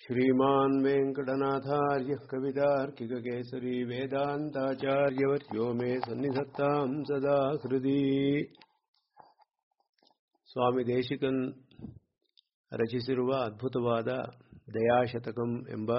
श्रीमान् वेङ्कटनाथार्यः कवितार्किककेसरी वेदान्ताचार्यवर्यो मे सन्निधत्ताम् सदा हृदि ಸ್ವಾಮಿ ದೇಶಿಕನ್ ರಚಿಸಿರುವ ಅದ್ಭುತವಾದ ದಯಾಶತಕಂ ಎಂಬ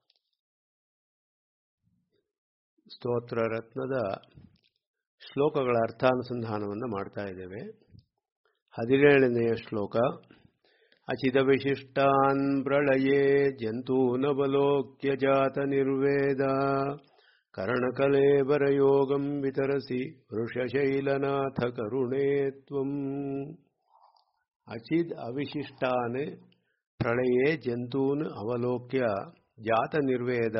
ಸ್ತೋತ್ರ ರತ್ನದ ಶ್ಲೋಕಗಳ ಅರ್ಥಾನುಸಂಧಾನವನ್ನು ಮಾಡ್ತಾ ಇದ್ದೇವೆ ಹದಿನೇಳನೆಯ ಶ್ಲೋಕ ಅಚಿತವಿಶಿಷ್ಟಾನ್ ಪ್ರಳಯೇ ಜಂತೂನವಲೋಕ್ಯ ಜಾತ ನಿರ್ವೇದ ಕರ್ಣಕಲೇಬರಯೋಗಂ ವಿತರಸಿ ವೃಷಶೈಲನಾಥ ಕರುಣೇ ತ್ವಂ ಅಚಿದ್ ಅವಿಶಿಷ್ಟಾನ್ ಪ್ರಳಯೇ ಜಂತೂನ್ ಅವಲೋಕ್ಯ ಜಾತ ನಿರ್ವೇದ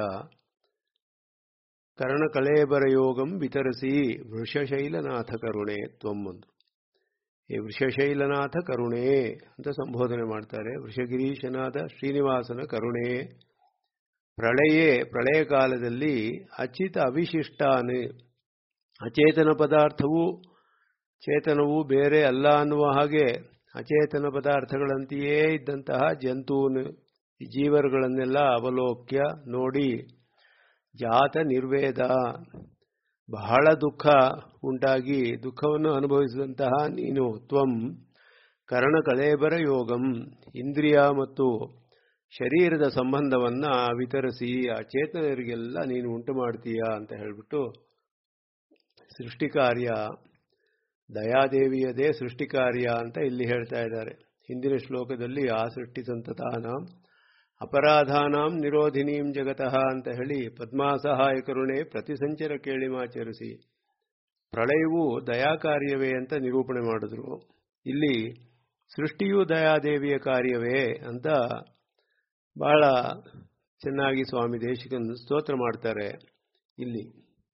ಕರ್ಣಕಲೇಬರಯೋಗಂ ವಿತರಸಿ ವೃಷಶೈಲನಾಥ ಕರುಣೆ ತ್ವಮ್ಮೊಂದು ಈ ವೃಷಶೈಲನಾಥ ಕರುಣೆ ಅಂತ ಸಂಬೋಧನೆ ಮಾಡ್ತಾರೆ ವೃಷಗಿರೀಶನಾದ ಶ್ರೀನಿವಾಸನ ಕರುಣೆ ಪ್ರಳಯೇ ಪ್ರಳಯ ಕಾಲದಲ್ಲಿ ಅಚಿತ ಅವಿಶಿಷ್ಟಾನ್ ಅಚೇತನ ಪದಾರ್ಥವು ಚೇತನವು ಬೇರೆ ಅಲ್ಲ ಅನ್ನುವ ಹಾಗೆ ಅಚೇತನ ಪದಾರ್ಥಗಳಂತೆಯೇ ಇದ್ದಂತಹ ಜಂತೂನ್ ಜೀವರುಗಳನ್ನೆಲ್ಲ ಅವಲೋಕ್ಯ ನೋಡಿ ಜಾತ ನಿರ್ವೇದ ಬಹಳ ದುಃಖ ಉಂಟಾಗಿ ದುಃಖವನ್ನು ಅನುಭವಿಸಿದಂತಹ ನೀನು ತ್ವಂ ಕರ್ಣ ಕಳೇಬರ ಯೋಗಂ ಇಂದ್ರಿಯ ಮತ್ತು ಶರೀರದ ಸಂಬಂಧವನ್ನ ವಿತರಿಸಿ ಆ ಚೇತನರಿಗೆಲ್ಲ ನೀನು ಉಂಟು ಮಾಡ್ತೀಯ ಅಂತ ಹೇಳಿಬಿಟ್ಟು ಸೃಷ್ಟಿ ಕಾರ್ಯ ದಯಾದೇವಿಯದೇ ಸೃಷ್ಟಿ ಕಾರ್ಯ ಅಂತ ಇಲ್ಲಿ ಹೇಳ್ತಾ ಇದ್ದಾರೆ ಹಿಂದಿನ ಶ್ಲೋಕದಲ್ಲಿ ಆ ಸೃಷ್ಟಿ ಸಂತತಾನಾಂ ಅಪರಾಧಾನಾಂ ನಿರೋಧಿನೀಂ ಜಗತಃ ಅಂತ ಹೇಳಿ ಪದ್ಮಾಸಹಾಯ ಕರುಣೆ ಪ್ರತಿಸಂಚರ ಕೇಳಿಮಾಚರಿಸಿ ಪ್ರಳಯವು ದಯಾಕಾರ್ಯವೇ ಅಂತ ನಿರೂಪಣೆ ಮಾಡಿದ್ರು ಇಲ್ಲಿ ಸೃಷ್ಟಿಯೂ ದಯಾದೇವಿಯ ಕಾರ್ಯವೇ ಅಂತ ಬಹಳ ಚೆನ್ನಾಗಿ ಸ್ವಾಮಿ ದೇಶಿಕನ್ ಸ್ತೋತ್ರ ಮಾಡ್ತಾರೆ ಇಲ್ಲಿ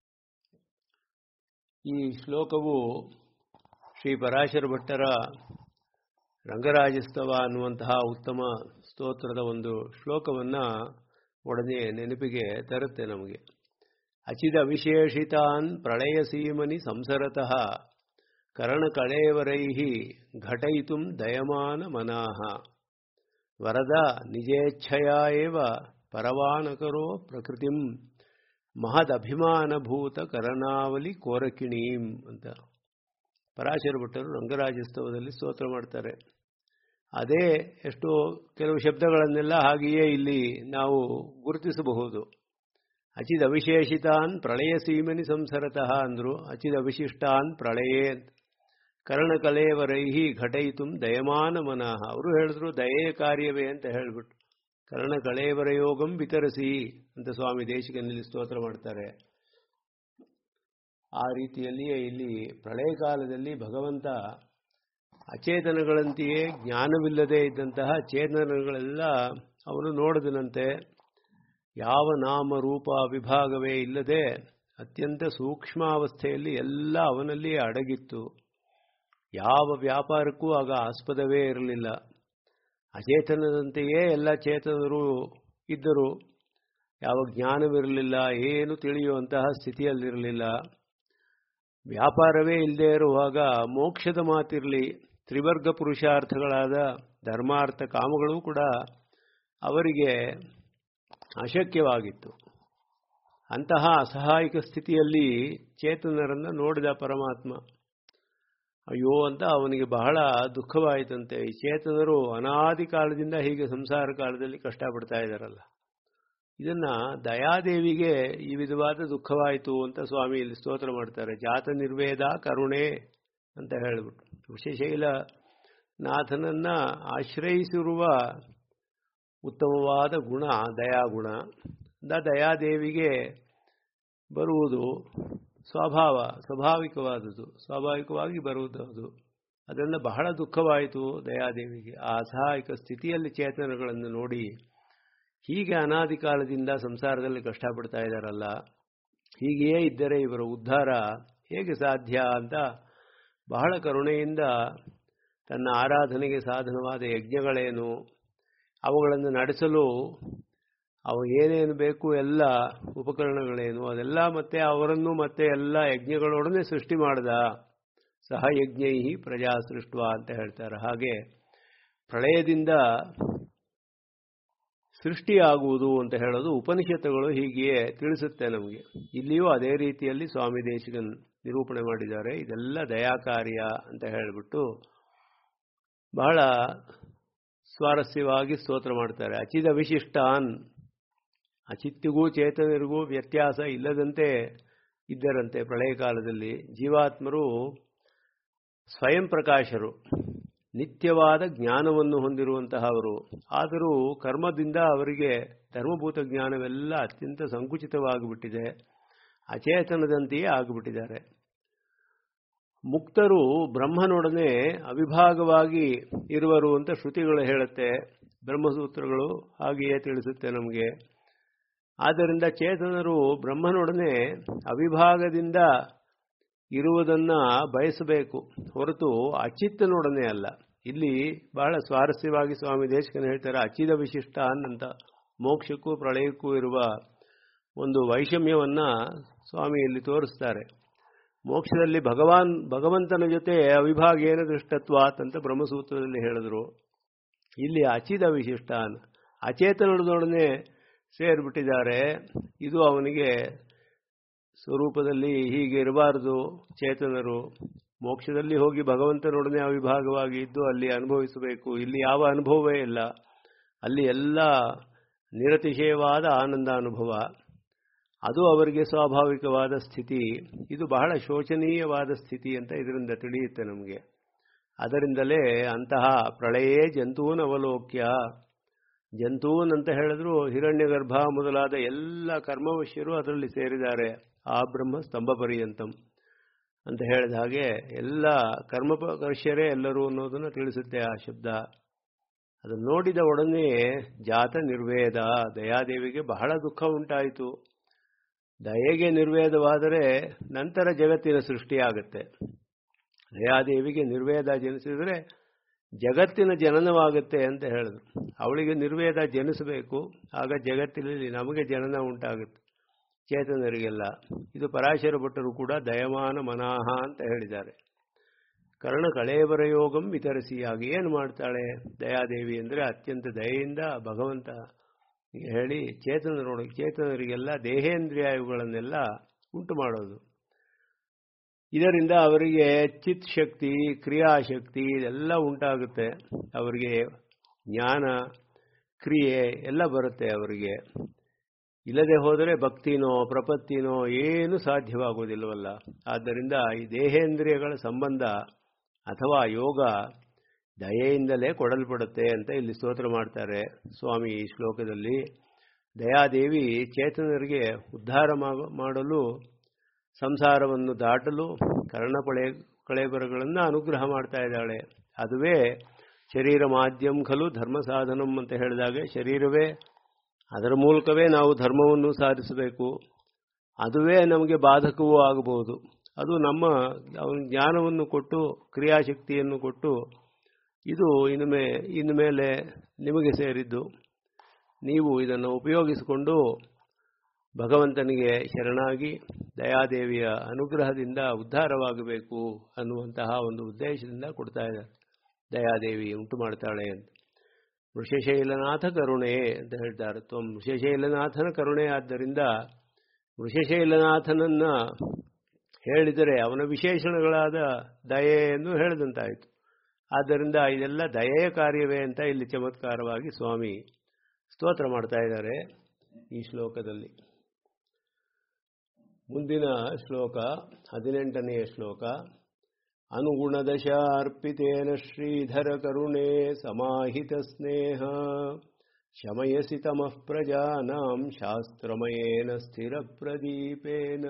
ಈ ಶ್ಲೋಕವು ಶ್ರೀ ಪರಾಶರ ಭಟ್ಟರ ರಂಗರಾಜಸ್ತವ ಅನ್ನುವಂತಹ ಉತ್ತಮ ಸ್ತೋತ್ರದ ಒಂದು ಶ್ಲೋಕವನ್ನ ಒಡನೆ ನೆನಪಿಗೆ ತರುತ್ತೆ ನಮಗೆ ಅಚಿದ ವಿಶೇಷಿತಾನ್ ಪ್ರಳಯ ಸೀಮನಿ ಸಂಸರತಃ ಕರ್ಣಕಳೇವರೈ ಘಟಯಿತು ದಯಮಾನ ಮನಾಹ ವರದ ನಿಜೇಚ್ಛಯಾ ಏವ ಪರವಾನಕರೋ ಪ್ರಕೃತಿಂ ಮಹದಭಿಮಾನಭೂತ ಕರನಾವಲಿ ಕೋರಕಿಣೀಂ ಅಂತ ಪರಾಶರ ಭಟ್ಟರು ರಂಗರಾಜಸ್ತವದಲ್ಲಿ ಸ್ತೋತ್ರ ಮಾಡ್ತಾರೆ ಅದೇ ಎಷ್ಟೋ ಕೆಲವು ಶಬ್ದಗಳನ್ನೆಲ್ಲ ಹಾಗೆಯೇ ಇಲ್ಲಿ ನಾವು ಗುರುತಿಸಬಹುದು ಅಚಿದ ಅವಿಶೇಷಿತಾನ್ ಪ್ರಳಯ ಸೀಮನಿ ಸಂಸರತಃ ಅಂದ್ರು ಅಚಿದ ಅವಿಶಿಷ್ಟಾನ್ ಪ್ರಳಯೇ ಕರ್ಣಕಲೇವರೈಹಿ ಘಟಯಿತು ದಯಮಾನ ಮನಃ ಅವರು ಹೇಳಿದ್ರು ದಯೆಯ ಕಾರ್ಯವೇ ಅಂತ ಹೇಳಿಬಿಟ್ಟು ಕರ್ಣಕಳೇವರ ಯೋಗಂ ವಿತರಿಸಿ ಅಂತ ಸ್ವಾಮಿ ದೇಶಿಕನಲ್ಲಿ ಸ್ತೋತ್ರ ಮಾಡ್ತಾರೆ ಆ ರೀತಿಯಲ್ಲಿಯೇ ಇಲ್ಲಿ ಪ್ರಳಯ ಕಾಲದಲ್ಲಿ ಭಗವಂತ ಅಚೇತನಗಳಂತೆಯೇ ಜ್ಞಾನವಿಲ್ಲದೆ ಇದ್ದಂತಹ ಚೇತನಗಳೆಲ್ಲ ಅವನು ನೋಡಿದನಂತೆ ಯಾವ ನಾಮ ರೂಪ ವಿಭಾಗವೇ ಇಲ್ಲದೆ ಅತ್ಯಂತ ಸೂಕ್ಷ್ಮಾವಸ್ಥೆಯಲ್ಲಿ ಎಲ್ಲ ಅವನಲ್ಲಿಯೇ ಅಡಗಿತ್ತು ಯಾವ ವ್ಯಾಪಾರಕ್ಕೂ ಆಗ ಆಸ್ಪದವೇ ಇರಲಿಲ್ಲ ಅಚೇತನದಂತೆಯೇ ಎಲ್ಲ ಚೇತನರು ಇದ್ದರು ಯಾವ ಜ್ಞಾನವಿರಲಿಲ್ಲ ಏನು ತಿಳಿಯುವಂತಹ ಸ್ಥಿತಿಯಲ್ಲಿರಲಿಲ್ಲ ವ್ಯಾಪಾರವೇ ಇಲ್ಲದೆ ಇರುವಾಗ ಮೋಕ್ಷದ ಮಾತಿರಲಿ ತ್ರಿವರ್ಗ ಪುರುಷಾರ್ಥಗಳಾದ ಧರ್ಮಾರ್ಥ ಕಾಮಗಳು ಕೂಡ ಅವರಿಗೆ ಅಶಕ್ಯವಾಗಿತ್ತು ಅಂತಹ ಅಸಹಾಯಕ ಸ್ಥಿತಿಯಲ್ಲಿ ಚೇತನರನ್ನ ನೋಡಿದ ಪರಮಾತ್ಮ ಅಯ್ಯೋ ಅಂತ ಅವನಿಗೆ ಬಹಳ ದುಃಖವಾಯಿತಂತೆ ಈ ಚೇತನರು ಅನಾದಿ ಕಾಲದಿಂದ ಹೀಗೆ ಸಂಸಾರ ಕಾಲದಲ್ಲಿ ಕಷ್ಟಪಡ್ತಾ ಇದ್ದಾರಲ್ಲ ಇದನ್ನ ದಯಾದೇವಿಗೆ ಈ ವಿಧವಾದ ದುಃಖವಾಯಿತು ಅಂತ ಸ್ವಾಮಿ ಇಲ್ಲಿ ಸ್ತೋತ್ರ ಮಾಡ್ತಾರೆ ಜಾತ ನಿರ್ವೇದ ಕರುಣೆ ಅಂತ ಹೇಳಿಬಿಟ್ಟು ವಿಶೇಷೈಲ ನಾಥನನ್ನ ಆಶ್ರಯಿಸಿರುವ ಉತ್ತಮವಾದ ಗುಣ ದಯಾಗುಣ ದಯಾದೇವಿಗೆ ಬರುವುದು ಸ್ವಭಾವ ಸ್ವಾಭಾವಿಕವಾದುದು ಸ್ವಾಭಾವಿಕವಾಗಿ ಬರುವುದು ಅದು ಅದರಿಂದ ಬಹಳ ದುಃಖವಾಯಿತು ದಯಾದೇವಿಗೆ ಆ ಅಸಹಾಯಕ ಸ್ಥಿತಿಯಲ್ಲಿ ಚೇತನಗಳನ್ನು ನೋಡಿ ಹೀಗೆ ಅನಾದಿ ಕಾಲದಿಂದ ಸಂಸಾರದಲ್ಲಿ ಕಷ್ಟಪಡ್ತಾ ಇದ್ದಾರಲ್ಲ ಹೀಗೆಯೇ ಇದ್ದರೆ ಇವರ ಉದ್ಧಾರ ಹೇಗೆ ಸಾಧ್ಯ ಅಂತ ಬಹಳ ಕರುಣೆಯಿಂದ ತನ್ನ ಆರಾಧನೆಗೆ ಸಾಧನವಾದ ಯಜ್ಞಗಳೇನು ಅವುಗಳನ್ನು ನಡೆಸಲು ಅವು ಏನೇನು ಬೇಕು ಎಲ್ಲ ಉಪಕರಣಗಳೇನು ಅದೆಲ್ಲ ಮತ್ತೆ ಅವರನ್ನು ಮತ್ತೆ ಎಲ್ಲ ಯಜ್ಞಗಳೊಡನೆ ಸೃಷ್ಟಿ ಮಾಡ್ದ ಸಹ ಯಜ್ಞೈ ಪ್ರಜಾ ಸೃಷ್ಟ ಅಂತ ಹೇಳ್ತಾರೆ ಹಾಗೆ ಪ್ರಳಯದಿಂದ ಸೃಷ್ಟಿಯಾಗುವುದು ಅಂತ ಹೇಳೋದು ಉಪನಿಷತ್ತುಗಳು ಹೀಗೆಯೇ ತಿಳಿಸುತ್ತೆ ನಮಗೆ ಇಲ್ಲಿಯೂ ಅದೇ ರೀತಿಯಲ್ಲಿ ಸ್ವಾಮಿ ದೇಶಿಕನ್ ನಿರೂಪಣೆ ಮಾಡಿದ್ದಾರೆ ಇದೆಲ್ಲ ದಯಾಕಾರ್ಯ ಅಂತ ಹೇಳಿಬಿಟ್ಟು ಬಹಳ ಸ್ವಾರಸ್ಯವಾಗಿ ಸ್ತೋತ್ರ ಮಾಡ್ತಾರೆ ಅಚಿದ ವಿಶಿಷ್ಟಾನ್ ಅಚಿತ್ತಿಗೂ ಚೇತನರಿಗೂ ವ್ಯತ್ಯಾಸ ಇಲ್ಲದಂತೆ ಇದ್ದರಂತೆ ಪ್ರಳಯ ಕಾಲದಲ್ಲಿ ಜೀವಾತ್ಮರು ಸ್ವಯಂ ಪ್ರಕಾಶರು ನಿತ್ಯವಾದ ಜ್ಞಾನವನ್ನು ಹೊಂದಿರುವಂತಹವರು ಆದರೂ ಕರ್ಮದಿಂದ ಅವರಿಗೆ ಧರ್ಮಭೂತ ಜ್ಞಾನವೆಲ್ಲ ಅತ್ಯಂತ ಸಂಕುಚಿತವಾಗಿಬಿಟ್ಟಿದೆ ಅಚೇತನದಂತೆಯೇ ಆಗಿಬಿಟ್ಟಿದ್ದಾರೆ ಮುಕ್ತರು ಬ್ರಹ್ಮನೊಡನೆ ಅವಿಭಾಗವಾಗಿ ಇರುವರು ಅಂತ ಶ್ರುತಿಗಳು ಹೇಳುತ್ತೆ ಬ್ರಹ್ಮಸೂತ್ರಗಳು ಹಾಗೆಯೇ ತಿಳಿಸುತ್ತೆ ನಮಗೆ ಆದ್ದರಿಂದ ಚೇತನರು ಬ್ರಹ್ಮನೊಡನೆ ಅವಿಭಾಗದಿಂದ ಇರುವುದನ್ನ ಬಯಸಬೇಕು ಹೊರತು ಅಚಿತ್ತನೊಡನೆ ಅಲ್ಲ ಇಲ್ಲಿ ಬಹಳ ಸ್ವಾರಸ್ಯವಾಗಿ ಸ್ವಾಮಿ ದೇಶಕನ ಹೇಳ್ತಾರೆ ಅಚಿದ ವಿಶಿಷ್ಟ ಅನ್ನಂತ ಮೋಕ್ಷಕ್ಕೂ ಪ್ರಳಯಕ್ಕೂ ಇರುವ ಒಂದು ವೈಷಮ್ಯವನ್ನ ಸ್ವಾಮಿ ಇಲ್ಲಿ ತೋರಿಸ್ತಾರೆ ಮೋಕ್ಷದಲ್ಲಿ ಭಗವಾನ್ ಭಗವಂತನ ಜೊತೆ ಅವಿಭಾಗೇನ ದೃಷ್ಟತ್ವಾತ್ ಅಂತ ಬ್ರಹ್ಮಸೂತ್ರದಲ್ಲಿ ಹೇಳಿದ್ರು ಇಲ್ಲಿ ಅಚಿದ ವಿಶಿಷ್ಟ ಅಚೇತನದೊಡನೆ ಸೇರಿಬಿಟ್ಟಿದ್ದಾರೆ ಇದು ಅವನಿಗೆ ಸ್ವರೂಪದಲ್ಲಿ ಹೀಗೆ ಇರಬಾರದು ಚೇತನರು ಮೋಕ್ಷದಲ್ಲಿ ಹೋಗಿ ಭಗವಂತನೊಡನೆ ಅವಿಭಾಗವಾಗಿ ಇದ್ದು ಅಲ್ಲಿ ಅನುಭವಿಸಬೇಕು ಇಲ್ಲಿ ಯಾವ ಅನುಭವವೇ ಇಲ್ಲ ಅಲ್ಲಿ ಎಲ್ಲ ನಿರತಿಶಯವಾದ ಆನಂದ ಅನುಭವ ಅದು ಅವರಿಗೆ ಸ್ವಾಭಾವಿಕವಾದ ಸ್ಥಿತಿ ಇದು ಬಹಳ ಶೋಚನೀಯವಾದ ಸ್ಥಿತಿ ಅಂತ ಇದರಿಂದ ತಿಳಿಯುತ್ತೆ ನಮಗೆ ಅದರಿಂದಲೇ ಅಂತಹ ಪ್ರಳಯೇ ಜಂತೂನ್ ಅವಲೋಕ್ಯ ಜಂತೂನ್ ಅಂತ ಹೇಳಿದ್ರು ಹಿರಣ್ಯ ಗರ್ಭ ಮೊದಲಾದ ಎಲ್ಲ ಕರ್ಮವಶ್ಯರು ಅದರಲ್ಲಿ ಸೇರಿದ್ದಾರೆ ಆ ಬ್ರಹ್ಮ ಸ್ತಂಭ ಪರ್ಯಂತಂ ಅಂತ ಹೇಳಿದ ಹಾಗೆ ಎಲ್ಲ ಕರ್ಮಪಕರ್ಷ್ಯರೇ ಎಲ್ಲರೂ ಅನ್ನೋದನ್ನು ತಿಳಿಸುತ್ತೆ ಆ ಶಬ್ದ ಅದನ್ನು ನೋಡಿದ ಒಡನೆ ಜಾತ ನಿರ್ವೇದ ದಯಾದೇವಿಗೆ ಬಹಳ ದುಃಖ ಉಂಟಾಯಿತು ದಯೆಗೆ ನಿರ್ವೇದವಾದರೆ ನಂತರ ಜಗತ್ತಿನ ಸೃಷ್ಟಿಯಾಗುತ್ತೆ ದಯಾದೇವಿಗೆ ನಿರ್ವೇದ ಜನಿಸಿದರೆ ಜಗತ್ತಿನ ಜನನವಾಗುತ್ತೆ ಅಂತ ಹೇಳಿದ್ರು ಅವಳಿಗೆ ನಿರ್ವೇದ ಜನಿಸಬೇಕು ಆಗ ಜಗತ್ತಿನಲ್ಲಿ ನಮಗೆ ಜನನ ಉಂಟಾಗುತ್ತೆ ಚೇತನರಿಗೆಲ್ಲ ಇದು ಪರಾಶರ ಭಟ್ಟರು ಕೂಡ ದಯಮಾನ ಮನಾಹ ಅಂತ ಹೇಳಿದ್ದಾರೆ ಕರ್ಣ ಕಳೇಬರ ಯೋಗಂ ವಿತರಿಸಿಯಾಗಿ ಏನು ಮಾಡ್ತಾಳೆ ದಯಾದೇವಿ ಅಂದರೆ ಅತ್ಯಂತ ದಯೆಯಿಂದ ಭಗವಂತ ಹೇಳಿ ಚೇತನರೊಳಗೆ ಚೇತನರಿಗೆಲ್ಲ ದೇಹೇಂದ್ರಿಯಾಯುಗಳನ್ನೆಲ್ಲ ಉಂಟು ಮಾಡೋದು ಇದರಿಂದ ಅವರಿಗೆ ಚಿತ್ ಶಕ್ತಿ ಕ್ರಿಯಾಶಕ್ತಿ ಇದೆಲ್ಲ ಉಂಟಾಗುತ್ತೆ ಅವರಿಗೆ ಜ್ಞಾನ ಕ್ರಿಯೆ ಎಲ್ಲ ಬರುತ್ತೆ ಅವರಿಗೆ ಇಲ್ಲದೆ ಹೋದರೆ ಭಕ್ತಿನೋ ಪ್ರಪತ್ತಿನೋ ಏನು ಸಾಧ್ಯವಾಗುವುದಿಲ್ಲವಲ್ಲ ಆದ್ದರಿಂದ ಈ ದೇಹೇಂದ್ರಿಯಗಳ ಸಂಬಂಧ ಅಥವಾ ಯೋಗ ದಯೆಯಿಂದಲೇ ಕೊಡಲ್ಪಡುತ್ತೆ ಅಂತ ಇಲ್ಲಿ ಸ್ತೋತ್ರ ಮಾಡ್ತಾರೆ ಸ್ವಾಮಿ ಈ ಶ್ಲೋಕದಲ್ಲಿ ದಯಾದೇವಿ ಚೇತನರಿಗೆ ಉದ್ಧಾರ ಮಾಡಲು ಸಂಸಾರವನ್ನು ದಾಟಲು ಕರ್ಣಪಳೆ ಕಳೆಬರಗಳನ್ನು ಅನುಗ್ರಹ ಮಾಡ್ತಾ ಇದ್ದಾಳೆ ಅದುವೇ ಶರೀರ ಮಾಧ್ಯಮ ಖಲು ಧರ್ಮ ಸಾಧನಂ ಅಂತ ಹೇಳಿದಾಗೆ ಶರೀರವೇ ಅದರ ಮೂಲಕವೇ ನಾವು ಧರ್ಮವನ್ನು ಸಾಧಿಸಬೇಕು ಅದುವೇ ನಮಗೆ ಬಾಧಕವೂ ಆಗಬಹುದು ಅದು ನಮ್ಮ ಅವನ ಜ್ಞಾನವನ್ನು ಕೊಟ್ಟು ಕ್ರಿಯಾಶಕ್ತಿಯನ್ನು ಕೊಟ್ಟು ಇದು ಇನ್ನು ಮೇ ಇನ್ನು ಮೇಲೆ ನಿಮಗೆ ಸೇರಿದ್ದು ನೀವು ಇದನ್ನು ಉಪಯೋಗಿಸಿಕೊಂಡು ಭಗವಂತನಿಗೆ ಶರಣಾಗಿ ದಯಾದೇವಿಯ ಅನುಗ್ರಹದಿಂದ ಉದ್ಧಾರವಾಗಬೇಕು ಅನ್ನುವಂತಹ ಒಂದು ಉದ್ದೇಶದಿಂದ ಕೊಡ್ತಾ ಇದ್ದಾರೆ ದಯಾದೇವಿ ಉಂಟು ಮಾಡ್ತಾಳೆ ಅಂತ ವೃಷಶೈಲನಾಥ ಕರುಣೆ ಅಂತ ಹೇಳ್ತಾರೆ ತ್ವಂ ವೃಷಶೈಲನಾಥನ ಕರುಣೆ ಆದ್ದರಿಂದ ವೃಷಶೈಲನಾಥನನ್ನ ಹೇಳಿದರೆ ಅವನ ವಿಶೇಷಣಗಳಾದ ದಯೆಯನ್ನು ಹೇಳಿದಂತಾಯಿತು ಆದ್ದರಿಂದ ಇದೆಲ್ಲ ದಯೆಯ ಕಾರ್ಯವೇ ಅಂತ ಇಲ್ಲಿ ಚಮತ್ಕಾರವಾಗಿ ಸ್ವಾಮಿ ಸ್ತೋತ್ರ ಮಾಡ್ತಾ ಇದ್ದಾರೆ ಈ ಶ್ಲೋಕದಲ್ಲಿ ಮುಂದಿನ ಶ್ಲೋಕ ಹದಿನೆಂಟನೆಯ ಶ್ಲೋಕ ಅನುಗುಣದಶ ಅರ್ಪಿತೇನ ಶ್ರೀಧರ ಕರುಣೆ ಸಮಾಹಿತ ಸ್ನೇಹ ಶಮಯಸಿ ತಮಃ ಪ್ರಜಾನಾಂ ಶಾಸ್ತ್ರಮಯೇನ ಸ್ಥಿರ ಪ್ರದೀಪೇನ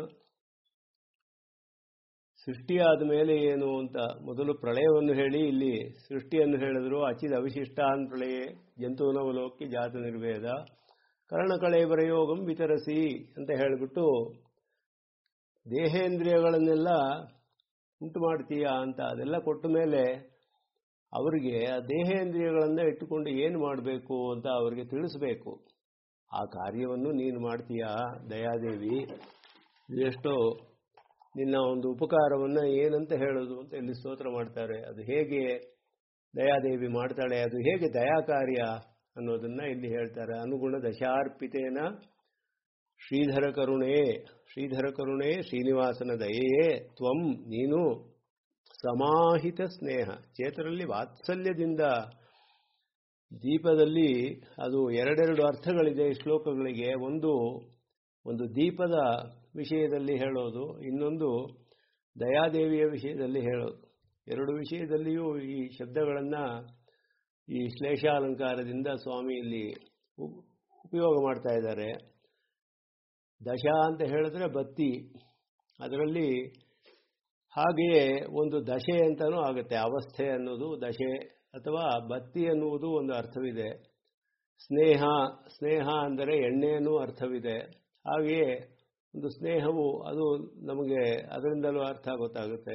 ಸೃಷ್ಟಿಯಾದ ಮೇಲೆ ಏನು ಅಂತ ಮೊದಲು ಪ್ರಳಯವನ್ನು ಹೇಳಿ ಇಲ್ಲಿ ಸೃಷ್ಟಿಯನ್ನು ಹೇಳಿದ್ರು ಅಚಿದ ಅವಿಶಿಷ್ಟಾನ್ ಪ್ರಳಯ ಜಂತುನವಲೋಕಿ ಜಾತ ನಿರ್ವೇದ ಕರ್ಣಕಳೇಬರ ಯೋಗಂ ವಿತರಿಸಿ ಅಂತ ಹೇಳಿಬಿಟ್ಟು ದೇಹೇಂದ್ರಿಯಗಳನ್ನೆಲ್ಲ ಉಂಟು ಮಾಡ್ತೀಯಾ ಅಂತ ಅದೆಲ್ಲ ಕೊಟ್ಟ ಮೇಲೆ ಅವರಿಗೆ ಆ ದೇಹೇಂದ್ರಿಯಗಳನ್ನು ಇಟ್ಟುಕೊಂಡು ಏನು ಮಾಡಬೇಕು ಅಂತ ಅವರಿಗೆ ತಿಳಿಸಬೇಕು ಆ ಕಾರ್ಯವನ್ನು ನೀನು ಮಾಡ್ತೀಯಾ ದಯಾದೇವಿ ಎಷ್ಟೋ ನಿನ್ನ ಒಂದು ಉಪಕಾರವನ್ನು ಏನಂತ ಹೇಳೋದು ಅಂತ ಇಲ್ಲಿ ಸ್ತೋತ್ರ ಮಾಡ್ತಾರೆ ಅದು ಹೇಗೆ ದಯಾದೇವಿ ಮಾಡ್ತಾಳೆ ಅದು ಹೇಗೆ ದಯಾ ಕಾರ್ಯ ಅನ್ನೋದನ್ನ ಇಲ್ಲಿ ಹೇಳ್ತಾರೆ ಅನುಗುಣ ದಶಾರ್ಪಿತೇನ ಶ್ರೀಧರ ಕರುಣೆ ಶ್ರೀಧರ ಕರುಣೆ ಶ್ರೀನಿವಾಸನ ದಯೆಯೇ ತ್ವಂ ನೀನು ಸಮಾಹಿತ ಸ್ನೇಹ ಚೇತರಲ್ಲಿ ವಾತ್ಸಲ್ಯದಿಂದ ದೀಪದಲ್ಲಿ ಅದು ಎರಡೆರಡು ಅರ್ಥಗಳಿದೆ ಈ ಶ್ಲೋಕಗಳಿಗೆ ಒಂದು ಒಂದು ದೀಪದ ವಿಷಯದಲ್ಲಿ ಹೇಳೋದು ಇನ್ನೊಂದು ದಯಾದೇವಿಯ ವಿಷಯದಲ್ಲಿ ಹೇಳೋದು ಎರಡು ವಿಷಯದಲ್ಲಿಯೂ ಈ ಶಬ್ದಗಳನ್ನು ಈ ಶ್ಲೇಷಾಲಂಕಾರದಿಂದ ಸ್ವಾಮಿ ಇಲ್ಲಿ ಉಪಯೋಗ ಮಾಡ್ತಾ ಇದ್ದಾರೆ ದಶ ಅಂತ ಹೇಳಿದ್ರೆ ಬತ್ತಿ ಅದರಲ್ಲಿ ಹಾಗೆಯೇ ಒಂದು ದಶೆ ಅಂತಲೂ ಆಗುತ್ತೆ ಅವಸ್ಥೆ ಅನ್ನೋದು ದಶೆ ಅಥವಾ ಬತ್ತಿ ಅನ್ನುವುದು ಒಂದು ಅರ್ಥವಿದೆ ಸ್ನೇಹ ಸ್ನೇಹ ಅಂದರೆ ಎಣ್ಣೆಯನ್ನೂ ಅರ್ಥವಿದೆ ಹಾಗೆಯೇ ಒಂದು ಸ್ನೇಹವು ಅದು ನಮಗೆ ಅದರಿಂದಲೂ ಅರ್ಥ ಗೊತ್ತಾಗುತ್ತೆ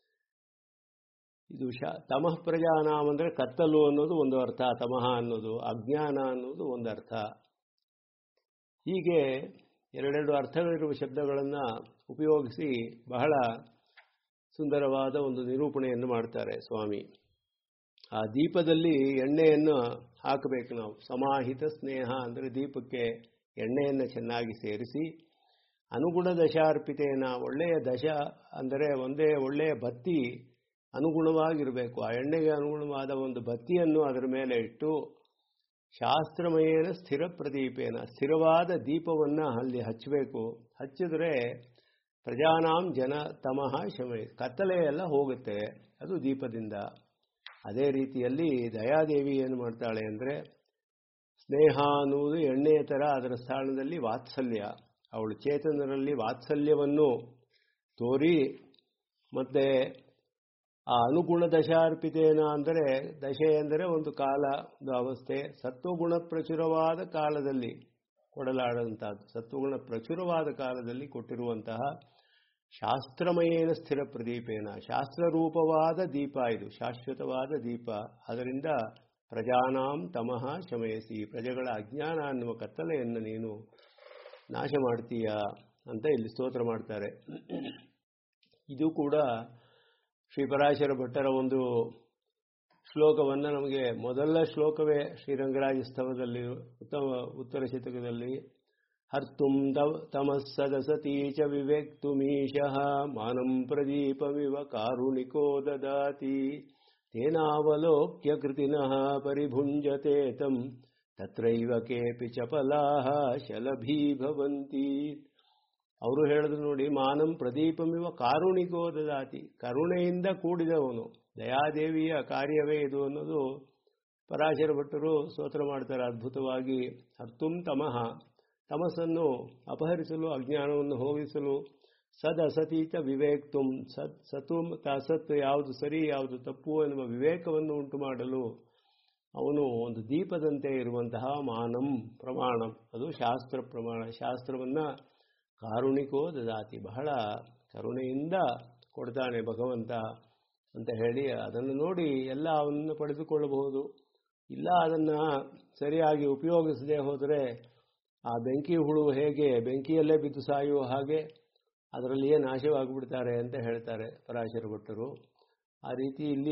ಇದು ಶ ತಮಃ ಪ್ರಜಾನಾಮ್ ಅಂದರೆ ಕತ್ತಲು ಅನ್ನೋದು ಒಂದು ಅರ್ಥ ತಮಃ ಅನ್ನೋದು ಅಜ್ಞಾನ ಅನ್ನೋದು ಒಂದು ಅರ್ಥ ಹೀಗೆ ಎರಡೆರಡು ಅರ್ಥಗಳಿರುವ ಶಬ್ದಗಳನ್ನು ಉಪಯೋಗಿಸಿ ಬಹಳ ಸುಂದರವಾದ ಒಂದು ನಿರೂಪಣೆಯನ್ನು ಮಾಡ್ತಾರೆ ಸ್ವಾಮಿ ಆ ದೀಪದಲ್ಲಿ ಎಣ್ಣೆಯನ್ನು ಹಾಕಬೇಕು ನಾವು ಸಮಾಹಿತ ಸ್ನೇಹ ಅಂದರೆ ದೀಪಕ್ಕೆ ಎಣ್ಣೆಯನ್ನು ಚೆನ್ನಾಗಿ ಸೇರಿಸಿ ಅನುಗುಣ ದಶಾರ್ಪಿತೇನ ಒಳ್ಳೆಯ ದಶ ಅಂದರೆ ಒಂದೇ ಒಳ್ಳೆಯ ಬತ್ತಿ ಅನುಗುಣವಾಗಿರಬೇಕು ಆ ಎಣ್ಣೆಗೆ ಅನುಗುಣವಾದ ಒಂದು ಬತ್ತಿಯನ್ನು ಅದರ ಮೇಲೆ ಇಟ್ಟು ಶಾಸ್ತ್ರಮಯೇನ ಸ್ಥಿರ ಪ್ರದೀಪೇನ ಸ್ಥಿರವಾದ ದೀಪವನ್ನು ಅಲ್ಲಿ ಹಚ್ಚಬೇಕು ಹಚ್ಚಿದ್ರೆ ಪ್ರಜಾನಾಂ ಜನ ತಮಃ ಶಮಯ ಕತ್ತಲೆ ಎಲ್ಲ ಹೋಗುತ್ತೆ ಅದು ದೀಪದಿಂದ ಅದೇ ರೀತಿಯಲ್ಲಿ ದಯಾದೇವಿ ಏನು ಮಾಡ್ತಾಳೆ ಅಂದರೆ ಸ್ನೇಹ ಅನ್ನುವುದು ಎಣ್ಣೆಯ ಥರ ಅದರ ಸ್ಥಾನದಲ್ಲಿ ವಾತ್ಸಲ್ಯ ಅವಳು ಚೇತನರಲ್ಲಿ ವಾತ್ಸಲ್ಯವನ್ನು ತೋರಿ ಮತ್ತೆ ಆ ಅನುಗುಣ ದಶಾರ್ಪಿತೇನ ಅಂದರೆ ದಶೆ ಎಂದರೆ ಒಂದು ಕಾಲ ಒಂದು ಅವಸ್ಥೆ ಸತ್ವಗುಣ ಪ್ರಚುರವಾದ ಕಾಲದಲ್ಲಿ ಕೊಡಲಾಡಂತಹದ್ದು ಸತ್ವಗುಣ ಪ್ರಚುರವಾದ ಕಾಲದಲ್ಲಿ ಕೊಟ್ಟಿರುವಂತಹ ಶಾಸ್ತ್ರಮಯೇನ ಸ್ಥಿರ ಪ್ರದೀಪೇನ ಶಾಸ್ತ್ರರೂಪವಾದ ದೀಪ ಇದು ಶಾಶ್ವತವಾದ ದೀಪ ಅದರಿಂದ ಪ್ರಜಾನಾಂ ತಮಃ ಶಮಯಸಿ ಪ್ರಜೆಗಳ ಅಜ್ಞಾನ ಅನ್ನುವ ಕತ್ತಲೆಯನ್ನು ನೀನು ನಾಶ ಮಾಡ್ತೀಯ ಅಂತ ಇಲ್ಲಿ ಸ್ತೋತ್ರ ಮಾಡ್ತಾರೆ ಇದು ಕೂಡ ಶ್ರೀಪರಾಶರ ಭಟ್ಟರ ಒಂದು ಶ್ಲೋಕವನ್ನು ನಮಗೆ ಮೊದಲ ಶ್ಲೋಕವೇ ಶ್ರೀರಂಗರಾಜ ಸ್ತವದಲ್ಲಿ ಉತ್ತಮ ಉತ್ತರ ಶತಕದಲ್ಲಿ ಹರ್ತುಂ ತಮಸ್ಸದಸತೀ ಚ ವಿವೇಕ್ತುಮೀಶಃ ಮಾನಂ ಪ್ರದೀಪಮಿವ ಕಾರುಣಿಕೋ ದದಾತಿ ತೇನಾವಲೋಕ್ಯ ಕೃತಿನಃ ಪರಿಭುಂಜತೆ ತಂ ತತ್ರೈವ ಕೇಪಿ ಚಪಲಾಹ ಶಲಭೀ ಭವಂತಿ ಅವರು ಹೇಳಿದ್ರು ನೋಡಿ ಮಾನಂ ಪ್ರದೀಪಮಿವ ಕಾರುಣಿಕೋ ದದಾತಿ ಕರುಣೆಯಿಂದ ಕೂಡಿದವನು ದಯಾದೇವಿಯ ಕಾರ್ಯವೇ ಇದು ಅನ್ನೋದು ಪರಾಶರ ಭಟ್ಟರು ಸ್ತೋತ್ರ ಮಾಡ್ತಾರೆ ಅದ್ಭುತವಾಗಿ ಹರ್ತುಂ ತಮಃ ತಮಸ್ಸನ್ನು ಅಪಹರಿಸಲು ಅಜ್ಞಾನವನ್ನು ಹೋಗಿಸಲು ಸದ್ ಅಸತೀತ ವಿವೇಕ್ತುಂ ಸತ್ ಸತು ಅಸತ್ ಯಾವುದು ಸರಿ ಯಾವುದು ತಪ್ಪು ಎನ್ನುವ ವಿವೇಕವನ್ನು ಉಂಟು ಮಾಡಲು ಅವನು ಒಂದು ದೀಪದಂತೆ ಇರುವಂತಹ ಮಾನಂ ಪ್ರಮಾಣ ಅದು ಶಾಸ್ತ್ರ ಪ್ರಮಾಣ ಶಾಸ್ತ್ರವನ್ನು ಕಾರುಣಿಕೋ ದದಾತಿ ಬಹಳ ಕರುಣೆಯಿಂದ ಕೊಡ್ತಾನೆ ಭಗವಂತ ಅಂತ ಹೇಳಿ ಅದನ್ನು ನೋಡಿ ಎಲ್ಲ ಅವನನ್ನು ಪಡೆದುಕೊಳ್ಳಬಹುದು ಇಲ್ಲ ಅದನ್ನು ಸರಿಯಾಗಿ ಉಪಯೋಗಿಸದೆ ಹೋದರೆ ಆ ಬೆಂಕಿ ಹುಳು ಹೇಗೆ ಬೆಂಕಿಯಲ್ಲೇ ಬಿದ್ದು ಸಾಯುವ ಹಾಗೆ ಅದರಲ್ಲಿಯೇ ನಾಶವಾಗಿಬಿಡ್ತಾರೆ ಅಂತ ಹೇಳ್ತಾರೆ ಪರಾಶರ ಭಟ್ಟರು ಆ ರೀತಿ ಇಲ್ಲಿ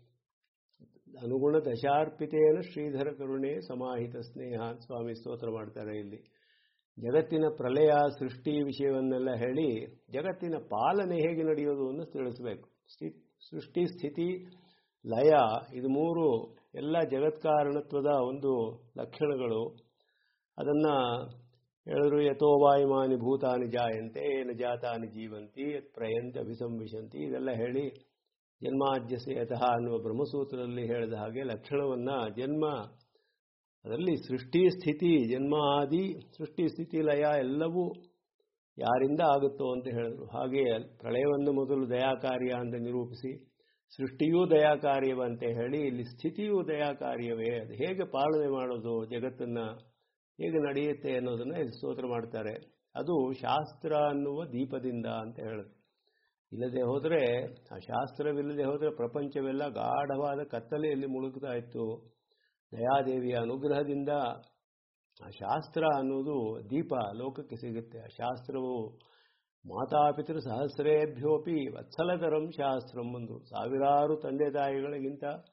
ಅನುಗುಣ ದಶಾರ್ಪಿತೇನ ಶ್ರೀಧರ ಕರುಣೆ ಸಮಾಹಿತ ಸ್ನೇಹ ಸ್ವಾಮಿ ಸ್ತೋತ್ರ ಮಾಡ್ತಾರೆ ಇಲ್ಲಿ ಜಗತ್ತಿನ ಪ್ರಳಯ ಸೃಷ್ಟಿ ವಿಷಯವನ್ನೆಲ್ಲ ಹೇಳಿ ಜಗತ್ತಿನ ಪಾಲನೆ ಹೇಗೆ ನಡೆಯೋದು ಅನ್ನು ತಿಳಿಸಬೇಕು ಸೃಷ್ಟಿ ಸ್ಥಿತಿ ಲಯ ಇದು ಮೂರು ಎಲ್ಲ ಜಗತ್ಕಾರಣತ್ವದ ಒಂದು ಲಕ್ಷಣಗಳು ಅದನ್ನು ಹೇಳಿದ್ರು ಯಥೋ ವಾಯುಮಾನಿ ಭೂತಾನಿ ಜಾಯಂತೆ ಏನ ಜಾತಾನಿ ಜೀವಂತಿ ಯತ್ ಪ್ರಯಂತ ಅಭಿಸಂವಿಶಂತಿ ಇದೆಲ್ಲ ಹೇಳಿ ಜನ್ಮಾದ್ಯಸೇತಃ ಅನ್ನುವ ಬ್ರಹ್ಮಸೂತ್ರದಲ್ಲಿ ಹೇಳಿದ ಹಾಗೆ ಲಕ್ಷಣವನ್ನು ಜನ್ಮ ಅದರಲ್ಲಿ ಸೃಷ್ಟಿ ಸ್ಥಿತಿ ಜನ್ಮ ಆದಿ ಸೃಷ್ಟಿ ಸ್ಥಿತಿ ಲಯ ಎಲ್ಲವೂ ಯಾರಿಂದ ಆಗುತ್ತೋ ಅಂತ ಹೇಳಿದ್ರು ಹಾಗೆ ಪ್ರಳಯವನ್ನು ಮೊದಲು ದಯಾಕಾರ್ಯ ಅಂತ ನಿರೂಪಿಸಿ ಸೃಷ್ಟಿಯೂ ದಯಾಕಾರ್ಯವಂತೆ ಹೇಳಿ ಇಲ್ಲಿ ಸ್ಥಿತಿಯೂ ದಯಾಕಾರ್ಯವೇ ಅದು ಹೇಗೆ ಪಾಲನೆ ಮಾಡೋದು ಜಗತ್ತನ್ನು ಹೇಗೆ ನಡೆಯುತ್ತೆ ಅನ್ನೋದನ್ನು ಇಲ್ಲಿ ಸ್ತೋತ್ರ ಮಾಡ್ತಾರೆ ಅದು ಶಾಸ್ತ್ರ ಅನ್ನುವ ದೀಪದಿಂದ ಅಂತ ಹೇಳಿದ್ರು ಇಲ್ಲದೆ ಹೋದರೆ ಆ ಶಾಸ್ತ್ರವಿಲ್ಲದೆ ಹೋದರೆ ಪ್ರಪಂಚವೆಲ್ಲ ಗಾಢವಾದ ಕತ್ತಲೆಯಲ್ಲಿ ಮುಳುಗ್ತಾ ಇತ್ತು ದಯಾದೇವಿಯ ಅನುಗ್ರಹದಿಂದ ಆ ಶಾಸ್ತ್ರ ಅನ್ನೋದು ದೀಪ ಲೋಕಕ್ಕೆ ಸಿಗುತ್ತೆ ಆ ಶಾಸ್ತ್ರವು ಮಾತಾಪಿತೃ ಸಹಸ್ರೇಭ್ಯೋಪಿ ವತ್ಸಲತರಂ ಶಾಸ್ತ್ರಂ ಒಂದು ಸಾವಿರಾರು ತಂದೆ ತಾಯಿಗಳಿಗಿಂತ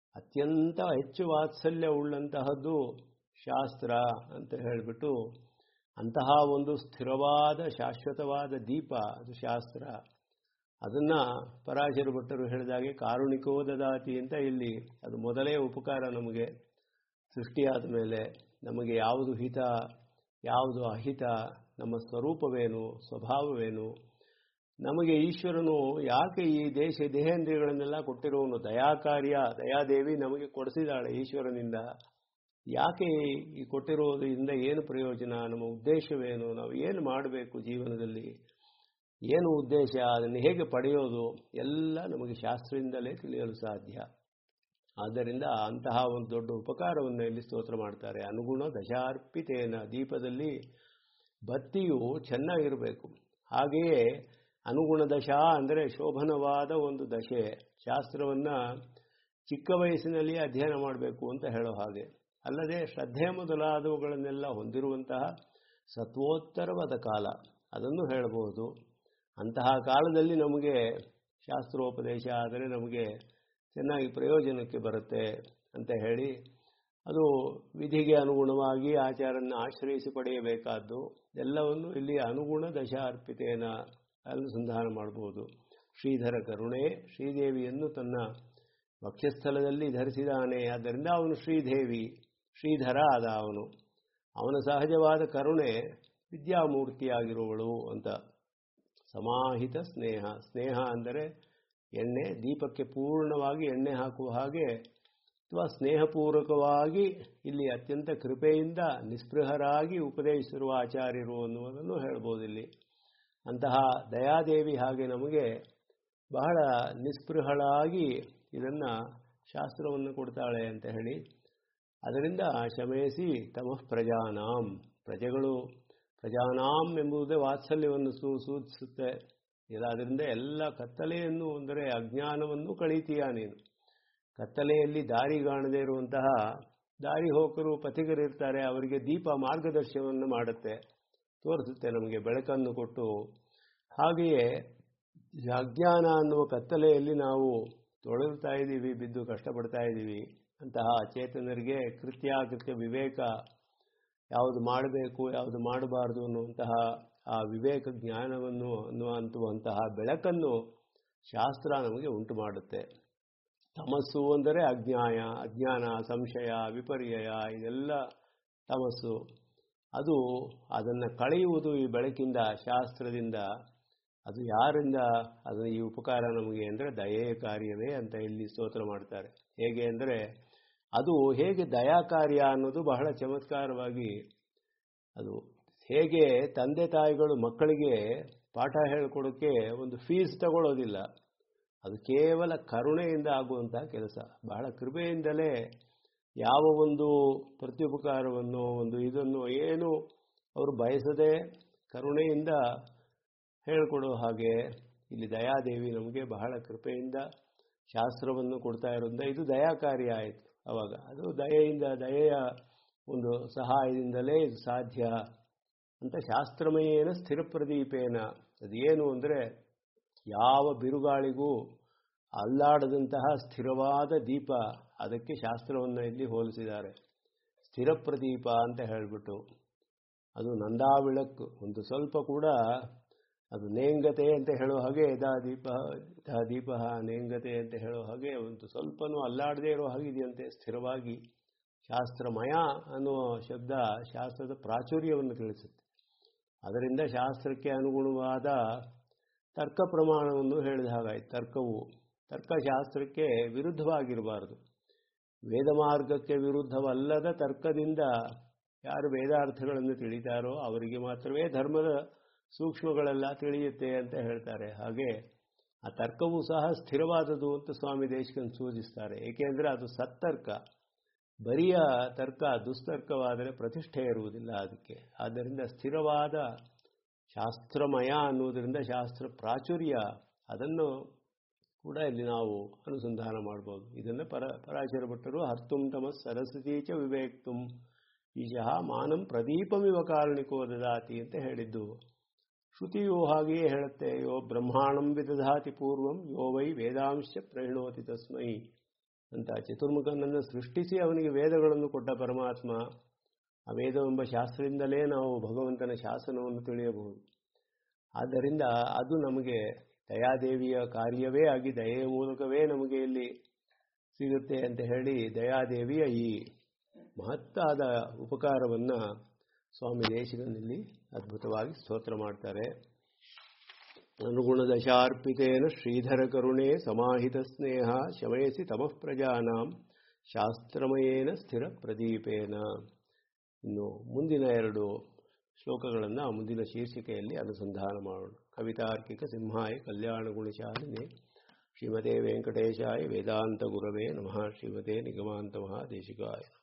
ಅತ್ಯಂತ ಹೆಚ್ಚು ವಾತ್ಸಲ್ಯ ಉಳ್ಳಂತಹದ್ದು ಶಾಸ್ತ್ರ ಅಂತ ಹೇಳಿಬಿಟ್ಟು ಅಂತಹ ಒಂದು ಸ್ಥಿರವಾದ ಶಾಶ್ವತವಾದ ದೀಪ ಅದು ಶಾಸ್ತ್ರ ಅದನ್ನ ಪರಾಶರ ಭಟ್ಟರು ಹೇಳಿದಾಗೆ ಕಾರುಣಿಕೋ ದದಾತಿ ಅಂತ ಇಲ್ಲಿ ಅದು ಮೊದಲೇ ಉಪಕಾರ ನಮಗೆ ಸೃಷ್ಟಿಯಾದ ಮೇಲೆ ನಮಗೆ ಯಾವುದು ಹಿತ ಯಾವುದು ಅಹಿತ ನಮ್ಮ ಸ್ವರೂಪವೇನು ಸ್ವಭಾವವೇನು ನಮಗೆ ಈಶ್ವರನು ಯಾಕೆ ಈ ದೇಶ ದೇಹೇಂದ್ರಿಯಗಳನ್ನೆಲ್ಲ ಕೊಟ್ಟಿರುವನು ದಯಾಕಾರ್ಯ ದಯಾದೇವಿ ನಮಗೆ ಕೊಡಿಸಿದಾಳೆ ಈಶ್ವರನಿಂದ ಯಾಕೆ ಈ ಕೊಟ್ಟಿರೋದ್ರಿಂದ ಏನು ಪ್ರಯೋಜನ ನಮ್ಮ ಉದ್ದೇಶವೇನು ನಾವು ಏನು ಮಾಡಬೇಕು ಜೀವನದಲ್ಲಿ ಏನು ಉದ್ದೇಶ ಅದನ್ನು ಹೇಗೆ ಪಡೆಯೋದು ಎಲ್ಲ ನಮಗೆ ಶಾಸ್ತ್ರದಿಂದಲೇ ತಿಳಿಯಲು ಸಾಧ್ಯ ಆದ್ದರಿಂದ ಅಂತಹ ಒಂದು ದೊಡ್ಡ ಉಪಕಾರವನ್ನು ಇಲ್ಲಿ ಸ್ತೋತ್ರ ಮಾಡ್ತಾರೆ ಅನುಗುಣ ದಶಾರ್ಪಿತೇನ ದೀಪದಲ್ಲಿ ಬತ್ತಿಯು ಚೆನ್ನಾಗಿರಬೇಕು ಹಾಗೆಯೇ ಅನುಗುಣ ದಶಾ ಅಂದರೆ ಶೋಭನವಾದ ಒಂದು ದಶೆ ಶಾಸ್ತ್ರವನ್ನು ಚಿಕ್ಕ ವಯಸ್ಸಿನಲ್ಲಿ ಅಧ್ಯಯನ ಮಾಡಬೇಕು ಅಂತ ಹೇಳೋ ಹಾಗೆ ಅಲ್ಲದೆ ಶ್ರದ್ಧೆ ಮೊದಲಾದವುಗಳನ್ನೆಲ್ಲ ಹೊಂದಿರುವಂತಹ ಸತ್ವೋತ್ತರವಾದ ಕಾಲ ಅದನ್ನು ಹೇಳಬಹುದು ಅಂತಹ ಕಾಲದಲ್ಲಿ ನಮಗೆ ಶಾಸ್ತ್ರೋಪದೇಶ ಆದರೆ ನಮಗೆ ಚೆನ್ನಾಗಿ ಪ್ರಯೋಜನಕ್ಕೆ ಬರುತ್ತೆ ಅಂತ ಹೇಳಿ ಅದು ವಿಧಿಗೆ ಅನುಗುಣವಾಗಿ ಆಚಾರನ್ನು ಆಶ್ರಯಿಸಿ ಪಡೆಯಬೇಕಾದ್ದು ಎಲ್ಲವನ್ನು ಇಲ್ಲಿ ಅನುಗುಣ ದಶ ಅರ್ಪಿತೇನ ಅನುಸಂಧಾನ ಮಾಡಬಹುದು ಶ್ರೀಧರ ಕರುಣೆ ಶ್ರೀದೇವಿಯನ್ನು ತನ್ನ ವಕ್ಷಸ್ಥಲದಲ್ಲಿ ಧರಿಸಿದಾನೆ ಆದ್ದರಿಂದ ಅವನು ಶ್ರೀದೇವಿ ಶ್ರೀಧರ ಆದ ಅವನು ಅವನ ಸಹಜವಾದ ಕರುಣೆ ವಿದ್ಯಾಮೂರ್ತಿಯಾಗಿರುವಳು ಅಂತ ಸಮಾಹಿತ ಸ್ನೇಹ ಸ್ನೇಹ ಅಂದರೆ ಎಣ್ಣೆ ದೀಪಕ್ಕೆ ಪೂರ್ಣವಾಗಿ ಎಣ್ಣೆ ಹಾಕುವ ಹಾಗೆ ಅಥವಾ ಸ್ನೇಹಪೂರ್ವಕವಾಗಿ ಇಲ್ಲಿ ಅತ್ಯಂತ ಕೃಪೆಯಿಂದ ನಿಸ್ಪೃಹರಾಗಿ ಉಪದೇಶಿಸಿರುವ ಆಚಾರ್ಯರು ಅನ್ನುವುದನ್ನು ಹೇಳ್ಬೋದು ಇಲ್ಲಿ ಅಂತಹ ದಯಾದೇವಿ ಹಾಗೆ ನಮಗೆ ಬಹಳ ನಿಸ್ಪೃಹಳಾಗಿ ಇದನ್ನು ಶಾಸ್ತ್ರವನ್ನು ಕೊಡ್ತಾಳೆ ಅಂತ ಹೇಳಿ ಅದರಿಂದ ಶಮೇಸಿ ತಮಃ ಪ್ರಜಾನಾಂ ಪ್ರಜೆಗಳು ಪ್ರಜಾನಾಂ ಎಂಬುದೇ ವಾತ್ಸಲ್ಯವನ್ನು ಸೂ ಸೂಚಿಸುತ್ತೆ ಇದರಿಂದ ಎಲ್ಲ ಕತ್ತಲೆಯನ್ನು ಅಂದರೆ ಅಜ್ಞಾನವನ್ನು ಕಳೀತೀಯ ನೀನು ಕತ್ತಲೆಯಲ್ಲಿ ದಾರಿ ಕಾಣದೇ ಇರುವಂತಹ ದಾರಿ ಹೋಕರು ಪಥಿಕರಿರ್ತಾರೆ ಅವರಿಗೆ ದೀಪ ಮಾರ್ಗದರ್ಶನವನ್ನು ಮಾಡುತ್ತೆ ತೋರಿಸುತ್ತೆ ನಮಗೆ ಬೆಳಕನ್ನು ಕೊಟ್ಟು ಹಾಗೆಯೇ ಅಜ್ಞಾನ ಅನ್ನುವ ಕತ್ತಲೆಯಲ್ಲಿ ನಾವು ತೊಳಲ್ತಾ ಇದ್ದೀವಿ ಬಿದ್ದು ಕಷ್ಟಪಡ್ತಾ ಇದ್ದೀವಿ ಅಂತಹ ಚೇತನರಿಗೆ ಕೃತ್ಯಾಕೃತ್ಯ ವಿವೇಕ ಯಾವುದು ಮಾಡಬೇಕು ಯಾವುದು ಮಾಡಬಾರದು ಅನ್ನುವಂತಹ ಆ ವಿವೇಕ ಜ್ಞಾನವನ್ನು ಅನ್ನುವಂತಹ ಬೆಳಕನ್ನು ಶಾಸ್ತ್ರ ನಮಗೆ ಉಂಟು ಮಾಡುತ್ತೆ ತಮಸ್ಸು ಅಂದರೆ ಅಜ್ಞಾಯ ಅಜ್ಞಾನ ಸಂಶಯ ವಿಪರ್ಯಯ ಇದೆಲ್ಲ ತಮಸ್ಸು ಅದು ಅದನ್ನು ಕಳೆಯುವುದು ಈ ಬೆಳಕಿಂದ ಶಾಸ್ತ್ರದಿಂದ ಅದು ಯಾರಿಂದ ಅದು ಈ ಉಪಕಾರ ನಮಗೆ ಅಂದರೆ ದಯೆಯ ಕಾರ್ಯವೇ ಅಂತ ಇಲ್ಲಿ ಸ್ತೋತ್ರ ಮಾಡ್ತಾರೆ ಹೇಗೆ ಅಂದರೆ ಅದು ಹೇಗೆ ದಯಾ ಕಾರ್ಯ ಅನ್ನೋದು ಬಹಳ ಚಮತ್ಕಾರವಾಗಿ ಅದು ಹೇಗೆ ತಂದೆ ತಾಯಿಗಳು ಮಕ್ಕಳಿಗೆ ಪಾಠ ಹೇಳಿಕೊಡೋಕ್ಕೆ ಒಂದು ಫೀಸ್ ತಗೊಳ್ಳೋದಿಲ್ಲ ಅದು ಕೇವಲ ಕರುಣೆಯಿಂದ ಆಗುವಂತಹ ಕೆಲಸ ಬಹಳ ಕೃಪೆಯಿಂದಲೇ ಯಾವ ಒಂದು ಪ್ರತ್ಯುಪಕಾರವನ್ನು ಒಂದು ಇದನ್ನು ಏನು ಅವರು ಬಯಸದೆ ಕರುಣೆಯಿಂದ ಹೇಳಿಕೊಡೋ ಹಾಗೆ ಇಲ್ಲಿ ದಯಾದೇವಿ ನಮಗೆ ಬಹಳ ಕೃಪೆಯಿಂದ ಶಾಸ್ತ್ರವನ್ನು ಕೊಡ್ತಾ ಇರೋದ್ರಿಂದ ಇದು ದಯಾಕಾರ್ಯ ಆಯಿತು ಅವಾಗ ಅದು ದಯೆಯಿಂದ ದಯೆಯ ಒಂದು ಸಹಾಯದಿಂದಲೇ ಇದು ಸಾಧ್ಯ ಅಂತ ಶಾಸ್ತ್ರಮಯೇನ ಸ್ಥಿರ ಪ್ರದೀಪೇನ ಅದೇನು ಅಂದರೆ ಯಾವ ಬಿರುಗಾಳಿಗೂ ಅಲ್ಲಾಡದಂತಹ ಸ್ಥಿರವಾದ ದೀಪ ಅದಕ್ಕೆ ಶಾಸ್ತ್ರವನ್ನು ಇಲ್ಲಿ ಹೋಲಿಸಿದ್ದಾರೆ ಸ್ಥಿರ ಪ್ರದೀಪ ಅಂತ ಹೇಳಿಬಿಟ್ಟು ಅದು ನಂದಾ ಬೆಳಕು ಒಂದು ಸ್ವಲ್ಪ ಕೂಡ ಅದು ನೇಂಗತೆ ಅಂತ ಹೇಳೋ ಹಾಗೆ ದಾ ದೀಪ ದಾ ದೀಪ ನೇಂಗತೆ ಅಂತ ಹೇಳೋ ಹಾಗೆ ಒಂದು ಸ್ವಲ್ಪನೂ ಅಲ್ಲಾಡದೇ ಇರೋ ಹಾಗಿದೆಯಂತೆ ಸ್ಥಿರವಾಗಿ ಶಾಸ್ತ್ರಮಯ ಅನ್ನುವ ಶಬ್ದ ಶಾಸ್ತ್ರದ ಪ್ರಾಚುರ್ಯವನ್ನು ತಿಳಿಸುತ್ತೆ ಅದರಿಂದ ಶಾಸ್ತ್ರಕ್ಕೆ ಅನುಗುಣವಾದ ತರ್ಕ ಪ್ರಮಾಣವನ್ನು ಹೇಳಿದ ಹಾಗಾಯ್ತು ತರ್ಕವು ತರ್ಕಶಾಸ್ತ್ರಕ್ಕೆ ವಿರುದ್ಧವಾಗಿರಬಾರದು ವೇದ ಮಾರ್ಗಕ್ಕೆ ವಿರುದ್ಧವಲ್ಲದ ತರ್ಕದಿಂದ ಯಾರು ವೇದಾರ್ಥಗಳನ್ನು ತಿಳಿತಾರೋ ಅವರಿಗೆ ಮಾತ್ರವೇ ಧರ್ಮದ ಸೂಕ್ಷ್ಮಗಳೆಲ್ಲ ತಿಳಿಯುತ್ತೆ ಅಂತ ಹೇಳ್ತಾರೆ ಹಾಗೆ ಆ ತರ್ಕವೂ ಸಹ ಸ್ಥಿರವಾದದು ಅಂತ ಸ್ವಾಮಿ ದೇಶಕನ್ ಸೂಚಿಸ್ತಾರೆ ಏಕೆಂದರೆ ಅದು ಸತ್ತರ್ಕ ಬರಿಯ ತರ್ಕ ದುಸ್ತರ್ಕವಾದರೆ ಪ್ರತಿಷ್ಠೆ ಇರುವುದಿಲ್ಲ ಅದಕ್ಕೆ ಆದ್ದರಿಂದ ಸ್ಥಿರವಾದ ಶಾಸ್ತ್ರಮಯ ಅನ್ನುವುದರಿಂದ ಶಾಸ್ತ್ರ ಪ್ರಾಚುರ್ಯ ಅದನ್ನು ಕೂಡ ಇಲ್ಲಿ ನಾವು ಅನುಸಂಧಾನ ಮಾಡ್ಬೋದು ಇದನ್ನು ಪರ ಪರಾಶರ ಭಟ್ಟರು ಹರ್ತುಂ ತಮ ಸರಸ್ವತಿ ಚ ವಿವೇಕ್ತುಂ ಈಶಃ ಮಾನಂ ಪ್ರದೀಪಮಿವ ಕಾರಣಿಕೋ ದದಾತಿ ಅಂತ ಹೇಳಿದ್ದು ಶ್ರುತಿಯು ಹಾಗೆಯೇ ಹೇಳುತ್ತೆ ಯೋ ಬ್ರಹ್ಮಾಣಂ ವಿದಧಾತಿ ಪೂರ್ವಂ ಯೋ ವೈ ವೇದಾಂಶ ಪ್ರಹಿಣೋತಿ ತಸ್ಮೈ ಅಂತ ಚತುರ್ಮುಖನನ್ನು ಸೃಷ್ಟಿಸಿ ಅವನಿಗೆ ವೇದಗಳನ್ನು ಕೊಟ್ಟ ಪರಮಾತ್ಮ ಆ ವೇದವೆಂಬ ಶಾಸ್ತ್ರದಿಂದಲೇ ನಾವು ಭಗವಂತನ ಶಾಸನವನ್ನು ತಿಳಿಯಬಹುದು ಆದ್ದರಿಂದ ಅದು ನಮಗೆ ದಯಾದೇವಿಯ ಕಾರ್ಯವೇ ಆಗಿ ದಯೆಯ ಮೂಲಕವೇ ನಮಗೆ ಇಲ್ಲಿ ಸಿಗುತ್ತೆ ಅಂತ ಹೇಳಿ ದಯಾದೇವಿಯ ಈ ಮಹತ್ತಾದ ಉಪಕಾರವನ್ನು ಸ್ವಾಮಿ ದೇಶಿಕನಲ್ಲಿ ಅದ್ಭುತವಾಗಿ ಸ್ತೋತ್ರ ಮಾಡ್ತಾರೆ ಅನುಗುಣದಶಾರ್ಪಿತೇನ ಶ್ರೀಧರ ಕರುಣೆ ಸಮಾಹಿತ ಸ್ನೇಹ ಶಮಯಸಿ ತಮಃ ಪ್ರಜಾನಾಂ ಶಾಸ್ತ್ರಮಯೇನ ಸ್ಥಿರ ಪ್ರದೀಪೇನ ಇನ್ನು ಮುಂದಿನ ಎರಡು ಶ್ಲೋಕಗಳನ್ನು ಮುಂದಿನ ಶೀರ್ಷಿಕೆಯಲ್ಲಿ ಅನುಸಂಧಾನ ಮಾಡೋಣ ಕವಿತಾರ್ಕಿಕ ಸಿಂಹಾಯ ಕಲ್ಯಾಣ ಗುಣಶಾಲಿನಿ ಶ್ರೀಮತೆ ವೆಂಕಟೇಶಾಯ ವೇದಾಂತ ಗುರವೇ ನಮಃ ಶ್ರೀಮತೆ ನಿಗಮಾಂತ ಮಹಾದೇಶಿಕಾಯ